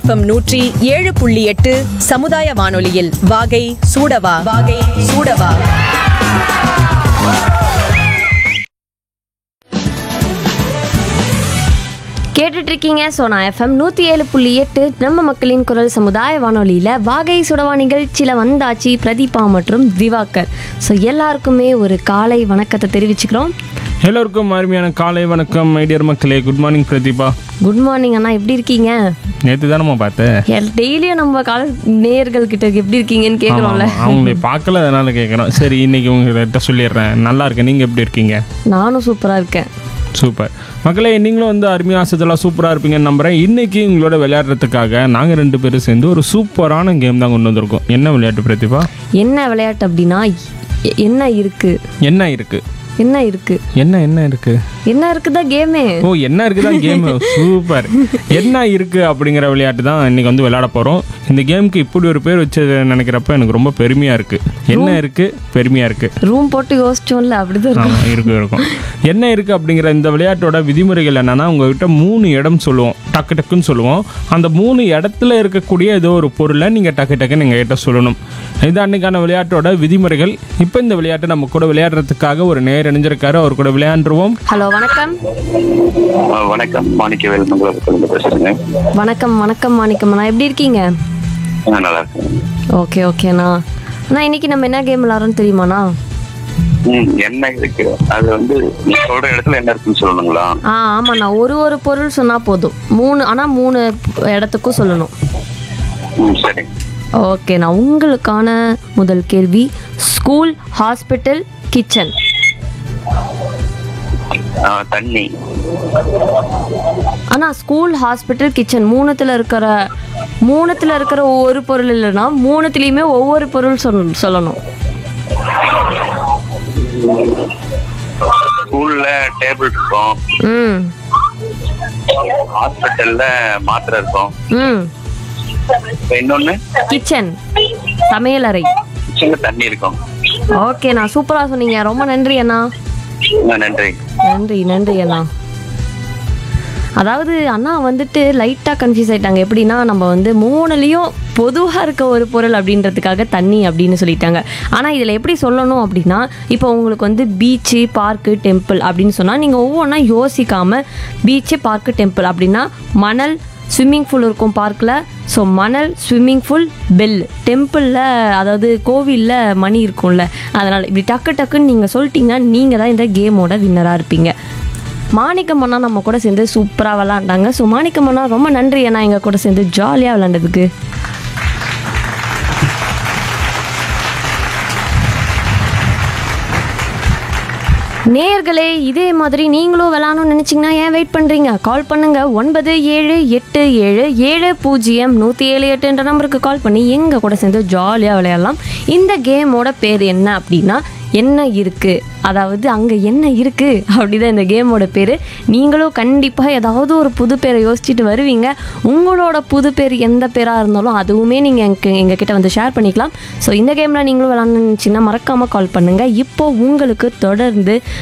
FM நூற்றி ஏழு புள்ளி எட்டு சமுதாய வானொலியில் வாகை சூடவா வாகை சூடவா கேட்டுட்டு இருக்கீங்க சோனா எஃப்எம் நூற்றி ஏழு புள்ளி எட்டு நம்ம மக்களின் குரல் சமுதாய வானொலியில் வாகை சுடவா நிகழ்ச்சியில் வந்தாச்சு பிரதீபா மற்றும் திவாகர் ஸோ எல்லாருக்குமே ஒரு காலை வணக்கத்தை தெரிவிச்சுக்கிறோம் எல்லோருக்கும் அருமையான காலை வணக்கம் ஐடியர் மக்களே good morning Pratibha good morning அண்ணா எப்படி இருக்கீங்க நேற்று தானம்மா பார்த்தேன் டெய்லியும் நம்ம கால நேயர்கள் கிட்ட எப்படி இருக்கீங்கன்னு கேட்குறோம்ல ஆமா, அவங்களை பார்க்கல அதனால கேட்குறோம் சரி இன்னைக்கு உங்கள்கிட்ட சொல்லிடுறேன் நல்லா இருக்கேன் நீங்கள் எப்படி இருக்கீங்க நானும் சூப்பராக இருக்கேன் சூப்பர் மக்களே நீங்களும் வந்து அருமையாக ஆசத்தெல்லாம் சூப்பராக இருப்பீங்கன்னு நம்புறேன் இன்னைக்கு உங்களோட விளையாடுறதுக்காக நாங்கள் ரெண்டு பேரும் சேர்ந்து ஒரு சூப்பரான கேம் தான் கொண்டு வந்திருக்கோம் என்ன விளையாட்டு பிரதீபா என்ன விளையாட்டு அப்படின்னா எ- என்ன இருக்கு என்ன இருக்கு என்ன இருக்கு என்ன என்ன இருக்கு என்ன இருக்குதா கேமே ஓ என்ன இருக்குதான் கேம் சூப்பர் என்ன இருக்கு அப்படிங்கிற விளையாட்டு தான் இன்னைக்கு வந்து விளையாட போறோம் இந்த கேமுக்கு இப்படி ஒரு பேர் வச்சு நினைக்கிறப்ப எனக்கு ரொம்ப பெருமையா இருக்கு என்ன இருக்கு பெருமையா இருக்கு ரூம் போட்டு யோசிச்சோம்ல அப்படிதான் இருக்கும் ஆமா, இருக்கும் இருக்கும் என்ன இருக்கு அப்படிங்கிற இந்த விளையாட்டோட விதிமுறைகள் என்னன்னா உங்ககிட்ட மூணு இடம் சொல்லுவோம் டக்கு டக்குன்னு சொல்லுவோம் அந்த மூணு இடத்துல இருக்கக்கூடிய ஏதோ ஒரு பொருளை நீங்க டக்கு டக்குன்னு எங்க கிட்ட சொல்லணும் இது அன்னைக்கான விளையாட்டோட விதிமுறைகள் இப்போ இந்த விளையாட்டை நம்ம கூட விளையாடுறதுக்காக ஒரு நேர் இணைஞ்சிருக்காரு அவர் கூட விளையாண்டுருவோம் ஹலோ வணக்கம் ஆ, வணக்கம் மாணிக்கவேல் மங்களபுரத்துலேருந்து பேசுறேங்க வணக்கம் வணக்கம் மாணிக்கம் அண்ணா எப்படி இருக்கீங்க ஆ, நல்லா இருக்கேன் ஓகே ஓகேண்ணா அண்ணா இன்னைக்கு நம்ம என்ன கேம் விளாட்றோம்னு தெரியுமாண்ணா ம் என்ன இருக்கு அது வந்து நீ சொல்ற இடத்துல என்ன இருக்குன்னு சொல்லணுங்களா ஆ ஆமாண்ணா ஒரு ஒரு பொருள் சொன்னால் போதும் மூணு ஆனால் மூணு இடத்துக்கும் சொல்லணும் ம் சரி ஓகேண்ணா உங்களுக்கான முதல் கேள்வி ஸ்கூல் ஹாஸ்பிட்டல் கிச்சன் ஆ, தண்ணி அண்ணா ஸ்கூல் ஹாஸ்பிட்டல் கிச்சன் மூணுத்தில் இருக்கிற மூணுத்தில் இருக்கிற ஒவ்வொரு பொருள் இல்லைன்னா மூணுத்துலேயுமே ஒவ்வொரு பொருள் சொல் சொல்லணும் ஸ்கூல்ல டேபிள் இருக்கும் ம் ஹாஸ்பிட்டல்ல மாத்திரை இருக்கும் ம் இப்ப இன்னொன்னு கிச்சன் சமையலறை சின்ன தண்ணி இருக்கும் ஓகேண்ணா சூப்பராக சொன்னீங்க ரொம்ப நன்றி அண்ணா ஆ, நன்றி நன்றி நன்றி அண்ணா அதாவது அண்ணா வந்துட்டு லைட்டாக கன்ஃபியூஸ் ஆயிட்டாங்க எப்படின்னா நம்ம வந்து மூணுலேயும் பொதுவாக இருக்க ஒரு பொருள் அப்படின்றதுக்காக தண்ணி அப்படின்னு சொல்லிட்டாங்க ஆனால் இதில் எப்படி சொல்லணும் அப்படின்னா இப்போ உங்களுக்கு வந்து பீச்சு பார்க்கு டெம்பிள் அப்படின்னு சொன்னால் நீங்கள் ஒவ்வொன்றா யோசிக்காமல் பீச்சு பார்க்கு டெம்பிள் அப்படின்னா மணல் ஸ்விம்மிங் பூல் இருக்கும் பார்க்கில் ஸோ மணல் ஸ்விம்மிங் பூல் பெல் டெம்பிளில் அதாவது கோவிலில் மணி இருக்கும்ல அதனால் இப்படி டக்கு டக்குன்னு நீங்கள் சொல்லிட்டீங்கன்னா நீங்கள் தான் இந்த கேமோட வின்னராக இருப்பீங்க மாணிக்கம் அண்ணா நம்ம கூட சேர்ந்து சூப்பராக விளாண்டாங்க ஸோ மாணிக்கம் அண்ணா ரொம்ப நன்றி அண்ணா எங்கள் கூட சேர்ந்து ஜாலியாக விளாண்டதுக்கு நேயர்களே இதே மாதிரி நீங்களும் விளாடணும்னு நினச்சிங்கன்னா ஏன் வெயிட் பண்ணுறீங்க கால் பண்ணுங்க ஒன்பது ஏழு எட்டு ஏழு ஏழு பூஜ்ஜியம் நூற்றி ஏழு எட்டுன்ற நம்பருக்கு கால் பண்ணி எங்கள் கூட சேர்ந்து ஜாலியாக விளையாடலாம் இந்த கேமோட பேர் என்ன அப்படின்னா என்ன இருக்குது அதாவது அங்கே என்ன இருக்குது அப்படிதான் இந்த கேமோட பேர் நீங்களும் கண்டிப்பாக ஏதாவது ஒரு புது பேரை யோசிச்சுட்டு வருவீங்க உங்களோட புது பேர் எந்த பேராக இருந்தாலும் அதுவுமே நீங்கள் எங்க எங்ககிட்ட வந்து ஷேர் பண்ணிக்கலாம் ஸோ இந்த கேமில் நீங்களும் விளாட்ணுச்சுன்னா மறக்காமல் கால் பண்ணுங்கள் இப்போ உங்களுக்கு தொடர்ந்து